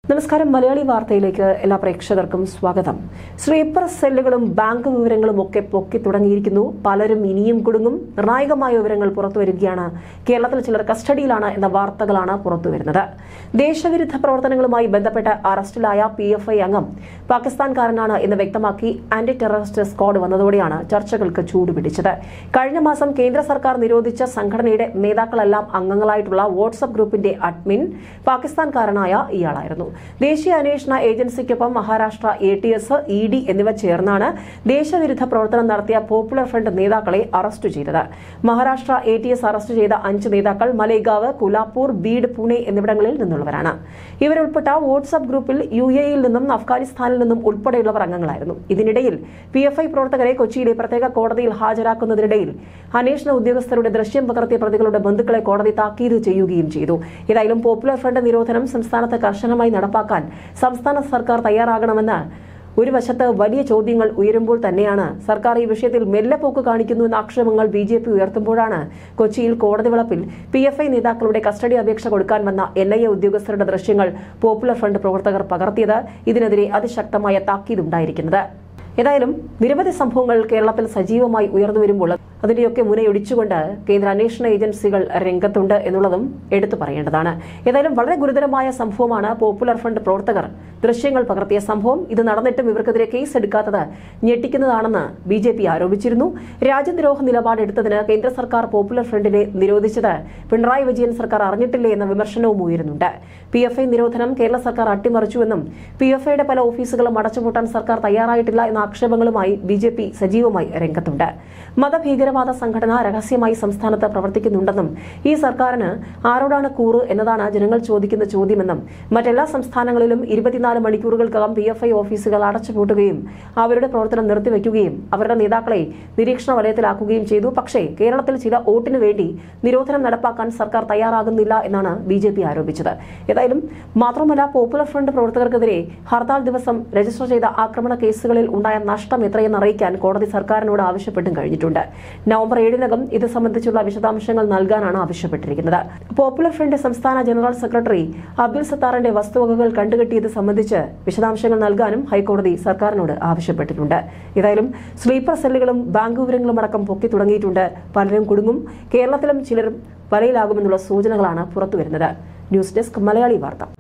നമസ്കാരം മലയാളി വാർത്തയിലേക്ക് എല്ലാ പ്രേക്ഷകർക്കും സ്വാഗതം സ്ലീപ്പർ സെല്ലുകളും ബാങ്ക് വിവരങ്ങളും ഒക്കെ പൊക്കി തുടങ്ങിയിരിക്കുന്നു പലരും ഇനിയും കുടുങ്ങും നിർണായകമായ വിവരങ്ങൾ പുറത്തുവരികയാണ് കേരളത്തിൽ ചിലർ കസ്റ്റഡിയിലാണ് എന്ന വാർത്തകളാണ് പുറത്തുവരുന്നത് ദേശവിരുദ്ധ പ്രവർത്തനങ്ങളുമായി ബന്ധപ്പെട്ട് അറസ്റ്റിലായ പി എഫ് ഐ അംഗം പാകിസ്ഥാൻകാരനാണ് എന്ന് വ്യക്തമാക്കി ആന്റി ടെററിസ്റ്റ് സ്ക്വാഡ് വന്നതോടെയാണ് ചർച്ചകൾക്ക് ചൂടുപിടിച്ചത് കഴിഞ്ഞ മാസം കേന്ദ്ര സർക്കാർ നിരോധിച്ച സംഘടനയുടെ നേതാക്കളെല്ലാം അംഗങ്ങളായിട്ടുള്ള വാട്സ്ആപ്പ് ഗ്രൂപ്പിന്റെ അഡ്മിൻ പാകിസ്ഥാൻകാരനായ ഇയാളായിരുന്നു ദേശീയ അന്വേഷണ ഏജൻസിക്കൊപ്പം Maharashtra A T S E D എന്നിവ ചേർന്നാണ് ദേശവിരുദ്ധ പ്രവർത്തനം നടത്തിയ പോപ്പുലർ ഫ്രണ്ട് നേതാക്കളെ അറസ്റ്റ് ചെയ്തത് Maharashtra A T S arrest ചെയ്ത അഞ്ച് നേതാക്കൾ മലേഗാവ് കുലാപ്പൂർ ബീഡ് പൂനെ എന്നിവിടങ്ങളിൽ നിന്നുള്ളവരാണ് ഇവരുൾപ്പെട്ട വാട്സ്ആപ്പ് ഗ്രൂപ്പിൽ യു എയിൽ നിന്നും അഫ്ഗാനിസ്ഥാനിൽ നിന്നും ഉൾപ്പെടെയുള്ളവർ അംഗങ്ങളായിരുന്നു ഇതിനിടയിൽ പി എഫ് ഐ പ്രവർത്തകരെ കൊച്ചിയിലെ പ്രത്യേക കോടതിയിൽ ഹാജരാക്കുന്നതിനിടയിൽ അന്വേഷണ ഉദ്യോഗസ്ഥരുടെ ദൃശ്യം പകർത്തിയ പ്രതികളുടെ ബന്ധുക്കളെ കോടതി താക്കീത് ചെയ്യുകയും ചെയ്തു ഏതായാലും പോപ്പുലർ ഫ്രണ്ട് നിരോധനം സംസ്ഥാനത്ത് കർശനമായി നടപ്പാക്കാൻ സംസ്ഥാന സർക്കാർ തയ്യാറാകണമെന്ന് ഒരു വശത്ത് വലിയ ചോദ്യങ്ങൾ ഉയരുമ്പോൾ തന്നെയാണ് സർക്കാർ ഈ വിഷയത്തിൽ മെല്ലെപ്പോക്ക് കാണിക്കുന്നു എന്ന ആക്ഷേപങ്ങൾ ബി ജെ പി ഉയർത്തുമ്പോഴാണ് കൊച്ചിയിൽ കോടതി വളപ്പിൽ പി എഫ് ഐ നേതാക്കളുടെ കസ്റ്റഡി അപേക്ഷ കൊടുക്കാൻ വന്ന എൻ ഐ എ ഉദ്യോഗസ്ഥരുടെ ദൃശ്യങ്ങൾ പോപ്പുലർ ഫ്രണ്ട് പ്രവർത്തകർ പകർത്തിയത് ഇതിനെതിരെ അതിശക്തമായ താക്കീതുണ്ടായിരിക്കുന്നത് ഏതായാലും നിരവധി സംഭവങ്ങൾ കേരളത്തിൽ സജീവമായി ഉയർന്നു വരുമ്പോൾ അതിന്റെയൊക്കെ മുനയൊടിച്ചുകൊണ്ട് കേന്ദ്ര അന്വേഷണ ഏജൻസികൾ രംഗത്തുണ്ട് എന്നുള്ളതും എടുത്തു പറയേണ്ടതാണ് ഏതായാലും വളരെ ഗുരുതരമായ സംഭവമാണ് പോപ്പുലർ ഫ്രണ്ട് പ്രവർത്തകർ ദൃശ്യങ്ങൾ പകർത്തിയ സംഭവം ഇത് നടന്നിട്ടും ഇവർക്കെതിരെ കേസ് എടുക്കാത്തത് ഞെട്ടിക്കുന്നതാണെന്ന് ബി ജെ പി ആരോപിച്ചിരുന്നു രാജ്യദ്രോഹ നിലപാടെടുത്തതിന് കേന്ദ്ര സർക്കാർ പോപ്പുലർ ഫ്രണ്ടിനെ നിരോധിച്ചത് പിണറായി വിജയൻ സർക്കാർ അറിഞ്ഞിട്ടില്ലേ എന്ന വിമർശനവും ഉയരുന്നുണ്ട് പി എഫ് ഐ നിരോധനം കേരള സർക്കാർ അട്ടിമറിച്ചുവെന്നും പി എഫ് ഐയുടെ പല ഓഫീസുകളും അടച്ചുപൂട്ടാൻ സർക്കാർ തയ്യാറായിട്ടില്ല എന്ന ആക്ഷേപങ്ങളുമായി ബി ജെ പി സജീവമായി രംഗത്തുണ്ട് മതഭീകരവാദ സംഘടന രഹസ്യമായി സംസ്ഥാനത്ത് പ്രവർത്തിക്കുന്നുണ്ടെന്നും ഈ സർക്കാരിന് ആരോടാണ് കൂറ് എന്നതാണ് ജനങ്ങൾ ചോദിക്കുന്ന ചോദ്യമെന്നും മറ്റെല്ലാ സംസ്ഥാനങ്ങളിലും ഇരുപത്തിനാല് മണിക്കൂറുകൾക്കകം പി എഫ് ഐ ഓഫീസുകൾ അടച്ചുപൂട്ടുകയും അവരുടെ പ്രവർത്തനം നിർത്തിവെക്കുകയും അവരുടെ നേതാക്കളെ നിരീക്ഷണ വലയത്തിലാക്കുകയും ചെയ്തു പക്ഷേ കേരളത്തിൽ ചില വോട്ടിന് വേണ്ടി നിരോധനം നടപ്പാക്കാൻ സർക്കാർ തയ്യാറാകുന്നില്ല എന്നാണ് ബി ജെ പി ആരോപിച്ചത് ഏതായാലും മാത്രമല്ല പോപ്പുലർ ഫ്രണ്ട് പ്രവർത്തകർക്കെതിരെ ഹർത്താൽ ദിവസം രജിസ്റ്റർ ചെയ്ത ആക്രമണ കേസുകളിൽ ഉണ്ടായ നഷ്ടം എത്രയെന്ന് അറിയിക്കാൻ കോടതി സർക്കാരിനോട് ആവശ്യപ്പെട്ടും കഴിഞ്ഞിട്ടുണ്ട് നവംബർ ഏഴിനകം ഇത് സംബന്ധിച്ചുള്ള വിശദാംശങ്ങൾ നൽകാനാണ് ആവശ്യപ്പെട്ടിരിക്കുന്നത് പോപ്പുലർ ഫ്രണ്ട് സംസ്ഥാന ജനറൽ സെക്രട്ടറി അബ്ദുൽ സത്താറിന്റെ വസ്തുവകകൾ കണ്ടുകെട്ടിയത് സംബന്ധിച്ച് വിശദാംശങ്ങൾ നൽകാനും ഹൈക്കോടതി സർക്കാരിനോട് ആവശ്യപ്പെട്ടിട്ടുണ്ട് ഏതായാലും സ്ലീപ്പർ സെല്ലുകളും ബാങ്ക് വിവരങ്ങളും അടക്കം പൊക്കി തുടങ്ങിയിട്ടുണ്ട് പലരും കുടുങ്ങും കേരളത്തിലും ചിലരും വലയിലാകുമെന്നുള്ള സൂചനകളാണ് പുറത്തുവരുന്നത് ന്യൂസ് ഡെസ്ക് മലയാളി വാർത്ത